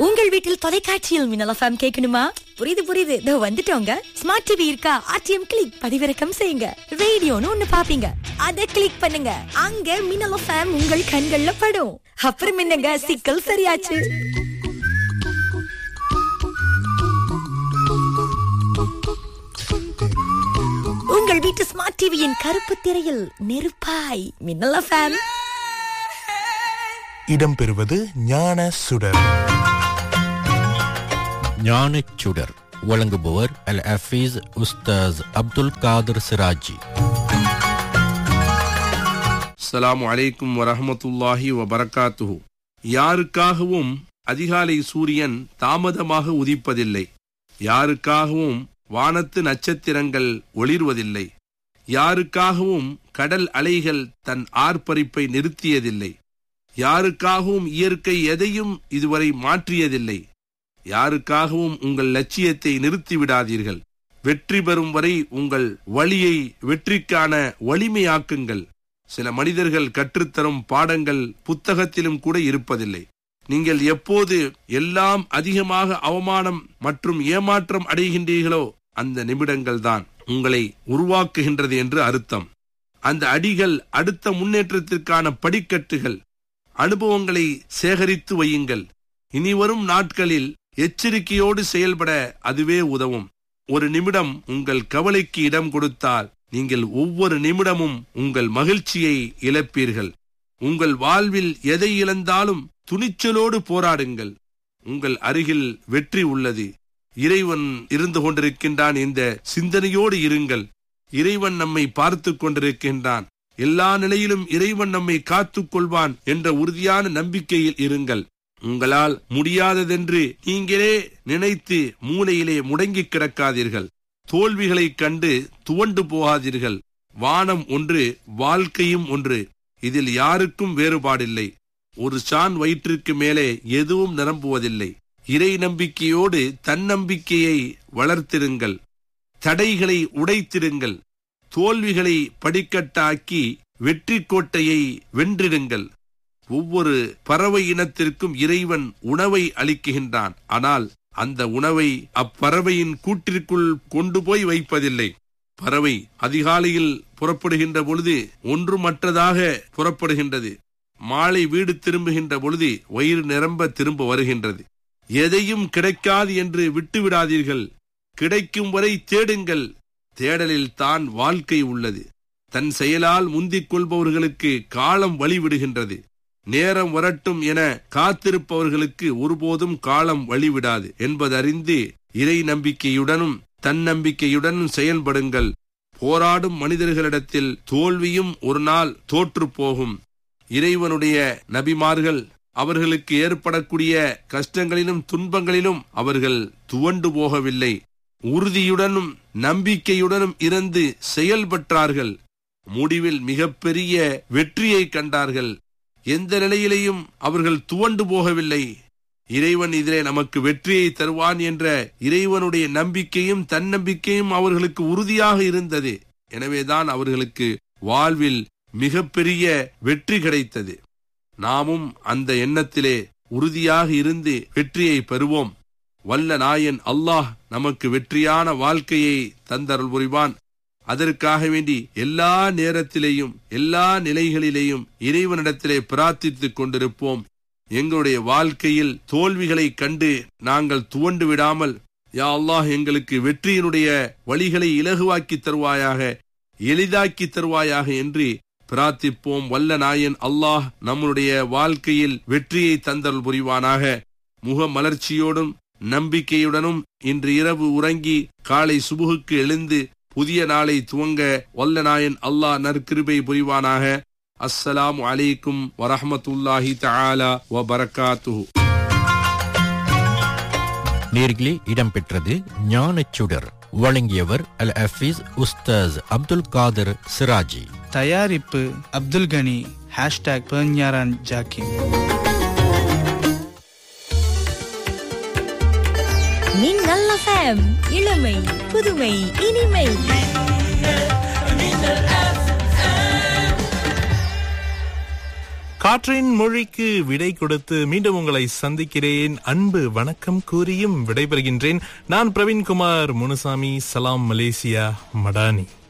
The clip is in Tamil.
உங்கள் வீட்டில் தொலைக்காட்சியில் மின்னல் எஃப்எம் கேட்கணுமா புரியுது புரியுது இதோ வந்துட்டோங்க ஸ்மார்ட் டிவி இருக்கா ஆர்டிஎம் கிளிக் பதிவிறக்கம் செய்யுங்க ரேடியோன்னு ஒண்ணு பாப்பீங்க அத கிளிக் பண்ணுங்க அங்க மின்னல் எஃப்எம் உங்கள் கண்கள்ல படும் அப்புறம் என்னங்க சிக்கல் சரியாச்சு உங்கள் வீட்டு ஸ்மார்ட் டிவியின் கருப்பு திரையில் நெருப்பாய் மின்னல் எஃப்எம் இடம்பெறுவது ஞான சுடர் ஞானச் சுடர் வழங்குபவர் அல் ஹஃபீஸ் உஸ்தாஸ் அப்துல் காதர் சிராஜி அஸ்ஸலாமு அலைக்கும் வரஹமத்துல்லாஹி வபரகாத்துஹு யாருக்காகவும் அதிகாலை சூரியன் தாமதமாக உதிப்பதில்லை யாருக்காகவும் வானத்து நட்சத்திரங்கள் ஒளிர்வதில்லை யாருக்காகவும் கடல் அலைகள் தன் ஆர்ப்பரிப்பை நிறுத்தியதில்லை யாருக்காகவும் இயற்கை எதையும் இதுவரை மாற்றியதில்லை யாருக்காகவும் உங்கள் லட்சியத்தை நிறுத்திவிடாதீர்கள் வெற்றி பெறும் வரை உங்கள் வழியை வெற்றிக்கான வலிமையாக்குங்கள் சில மனிதர்கள் கற்றுத்தரும் பாடங்கள் புத்தகத்திலும் கூட இருப்பதில்லை நீங்கள் எப்போது எல்லாம் அதிகமாக அவமானம் மற்றும் ஏமாற்றம் அடைகின்றீர்களோ அந்த நிமிடங்கள் தான் உங்களை உருவாக்குகின்றது என்று அர்த்தம் அந்த அடிகள் அடுத்த முன்னேற்றத்திற்கான படிக்கட்டுகள் அனுபவங்களை சேகரித்து வையுங்கள் இனிவரும் நாட்களில் எச்சரிக்கையோடு செயல்பட அதுவே உதவும் ஒரு நிமிடம் உங்கள் கவலைக்கு இடம் கொடுத்தால் நீங்கள் ஒவ்வொரு நிமிடமும் உங்கள் மகிழ்ச்சியை இழப்பீர்கள் உங்கள் வாழ்வில் எதை இழந்தாலும் துணிச்சலோடு போராடுங்கள் உங்கள் அருகில் வெற்றி உள்ளது இறைவன் இருந்து கொண்டிருக்கின்றான் இந்த சிந்தனையோடு இருங்கள் இறைவன் நம்மை பார்த்து கொண்டிருக்கின்றான் எல்லா நிலையிலும் இறைவன் நம்மை காத்துக் கொள்வான் என்ற உறுதியான நம்பிக்கையில் இருங்கள் உங்களால் முடியாததென்று நீங்களே நினைத்து மூலையிலே முடங்கி கிடக்காதீர்கள் தோல்விகளைக் கண்டு துவண்டு போகாதீர்கள் வானம் ஒன்று வாழ்க்கையும் ஒன்று இதில் யாருக்கும் வேறுபாடில்லை ஒரு சான் வயிற்றுக்கு மேலே எதுவும் நிரம்புவதில்லை இறை நம்பிக்கையோடு தன்னம்பிக்கையை வளர்த்திருங்கள் தடைகளை உடைத்திருங்கள் தோல்விகளை படிக்கட்டாக்கி வெற்றி கோட்டையை வென்றிடுங்கள் ஒவ்வொரு பறவை இனத்திற்கும் இறைவன் உணவை அளிக்குகின்றான் ஆனால் அந்த உணவை அப்பறவையின் கூட்டிற்குள் கொண்டு போய் வைப்பதில்லை பறவை அதிகாலையில் புறப்படுகின்ற பொழுது ஒன்றுமற்றதாக புறப்படுகின்றது மாலை வீடு திரும்புகின்ற பொழுது வயிறு நிரம்ப திரும்ப வருகின்றது எதையும் கிடைக்காது என்று விட்டுவிடாதீர்கள் கிடைக்கும் வரை தேடுங்கள் தேடலில் தான் வாழ்க்கை உள்ளது தன் செயலால் முந்திக் கொள்பவர்களுக்கு காலம் வழிவிடுகின்றது நேரம் வரட்டும் என காத்திருப்பவர்களுக்கு ஒருபோதும் காலம் வழிவிடாது என்பதறிந்து இறை நம்பிக்கையுடனும் தன்னம்பிக்கையுடனும் செயல்படுங்கள் போராடும் மனிதர்களிடத்தில் தோல்வியும் ஒரு நாள் தோற்று போகும் இறைவனுடைய நபிமார்கள் அவர்களுக்கு ஏற்படக்கூடிய கஷ்டங்களிலும் துன்பங்களிலும் அவர்கள் துவண்டு போகவில்லை உறுதியுடனும் நம்பிக்கையுடனும் இருந்து செயல்பட்டார்கள் முடிவில் மிகப்பெரிய வெற்றியை கண்டார்கள் எந்த நிலையிலையும் அவர்கள் துவண்டு போகவில்லை இறைவன் இதிலே நமக்கு வெற்றியை தருவான் என்ற இறைவனுடைய நம்பிக்கையும் தன்னம்பிக்கையும் அவர்களுக்கு உறுதியாக இருந்தது எனவேதான் அவர்களுக்கு வாழ்வில் மிகப்பெரிய வெற்றி கிடைத்தது நாமும் அந்த எண்ணத்திலே உறுதியாக இருந்து வெற்றியை பெறுவோம் வல்ல நாயன் அல்லாஹ் நமக்கு வெற்றியான வாழ்க்கையை தந்தருள் புரிவான் அதற்காக வேண்டி எல்லா நேரத்திலேயும் எல்லா நிலைகளிலேயும் இறைவனிடத்திலே பிரார்த்தித்துக் கொண்டிருப்போம் எங்களுடைய வாழ்க்கையில் தோல்விகளை கண்டு நாங்கள் துவண்டு விடாமல் யா அல்லாஹ் எங்களுக்கு வெற்றியினுடைய வழிகளை இலகுவாக்கி தருவாயாக எளிதாக்கி தருவாயாக என்று பிரார்த்திப்போம் வல்ல நாயன் அல்லாஹ் நம்முடைய வாழ்க்கையில் வெற்றியை தந்தல் புரிவானாக முக மலர்ச்சியோடும் நம்பிக்கையுடனும் இன்று இரவு உறங்கி காலை சுபுகுக்கு எழுந்து புதிய நாளை துவங்க வல்ல நாயன் அல்லாஹ் நற்கிருபை புரிவானாக அஸ்ஸலாமு அலைக்கும் வரஹமத்துல்லாஹி தஆலா வ பரக்காத்துஹு நேர்களே இடம்பெற்றது ஞானச் சுடர் வழங்கியவர் அல் ஹஃபீஸ் உஸ்தாஸ் அப்துல் காதர் சிராஜி தயாரிப்பு அப்துல் கனி ஹேஷ்டாக் பெர்ஞாரான் ஜாக்கிம் மின்னல் எஃப்எம் இளமை புதுமை இனிமை காற்றின் மொழிக்கு விடை கொடுத்து மீண்டும் உங்களை சந்திக்கிறேன் அன்பு வணக்கம் கூறியும் விடைபெறுகின்றேன் நான் பிரவீன்குமார் முனுசாமி சலாம் மலேசியா மடானி